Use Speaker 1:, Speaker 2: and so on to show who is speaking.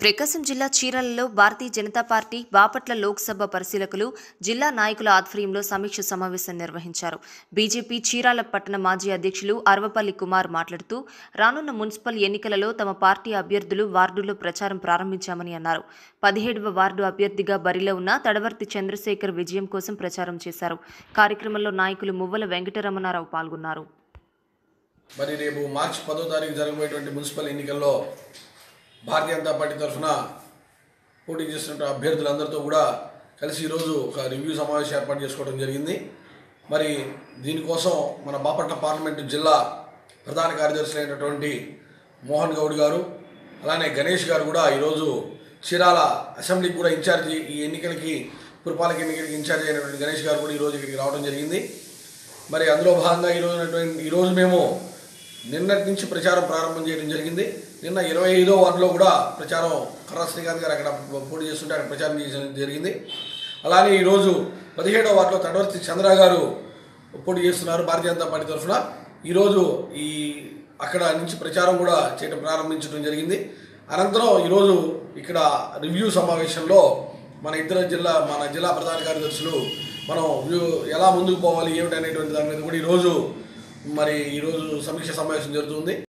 Speaker 1: ప్రకాశం జిల్లా చీరాలలో భారతీయ జనతా పార్టీ బాపట్ల లోక్సభ పరిశీలకులు జిల్లా నాయకుల ఆధ్వర్యంలో సమీక్ష సమావేశం నిర్వహించారు బీజేపీ చీరాల పట్టణ మాజీ అధ్యక్షులు అరవపల్లి కుమార్ మాట్లాడుతూ రానున్న మున్సిపల్ ఎన్నికలలో తమ పార్టీ అభ్యర్థులు వార్డులో ప్రచారం ప్రారంభించామని అన్నారు పదిహేడవ వార్డు అభ్యర్థిగా బరిలో ఉన్న తడవర్తి చంద్రశేఖర్ విజయం కోసం ప్రచారం చేశారు కార్యక్రమంలో నాయకులు మువ్వల వెంకటరమణారావు పాల్గొన్నారు
Speaker 2: మరి రేపు మార్చి పదో తారీఖు జరగబోయేటువంటి మున్సిపల్ ఎన్నికల్లో భారతీయ జనతా పార్టీ తరఫున పోటీ చేస్తున్న అభ్యర్థులందరితో కూడా కలిసి ఈరోజు ఒక రివ్యూ సమావేశం ఏర్పాటు చేసుకోవడం జరిగింది మరి దీనికోసం మన బాపట్ల పార్లమెంటు జిల్లా ప్రధాన కార్యదర్శి అయినటువంటి మోహన్ గౌడ్ గారు అలానే గణేష్ గారు కూడా ఈరోజు చీరాల అసెంబ్లీకి కూడా ఇన్ఛార్జి ఈ ఎన్నికలకి పురపాలక ఎన్నికలకి ఇన్ఛార్జి అయినటువంటి గణేష్ గారు కూడా ఈరోజు ఇక్కడికి రావడం జరిగింది మరి అందులో భాగంగా ఈరోజు ఉన్నటువంటి- ఈరోజు మేము నిన్నటి నుంచి ప్రచారం ప్రారంభం చేయడం జరిగింది నిన్న ఇరవై ఐదో వార్డులో కూడా ప్రచారం కర్ర శ్రీకాంత్ గారు అక్కడ పోటీ చేస్తుంటే అక్కడ ప్రచారం చేయడం జరిగింది అలానే ఈరోజు పదిహేడో వార్డులో తడవర్తి చంద్ర గారు పోటీ చేస్తున్నారు భారతీయ జనతా పార్టీ తరఫున ఈరోజు ఈ అక్కడ నుంచి ప్రచారం కూడా చేయడం ప్రారంభించడం జరిగింది అనంతరం ఈరోజు ఇక్కడ రివ్యూ సమావేశంలో మన ఇతర జిల్లా మన జిల్లా ప్రధాన కార్యదర్శులు మనం వ్యూ ఎలా ముందుకు పోవాలి ఏమిటి అనేటువంటి దాని మీద కూడా ఈరోజు మరి ఈరోజు సమీక్ష సమావేశం జరుగుతుంది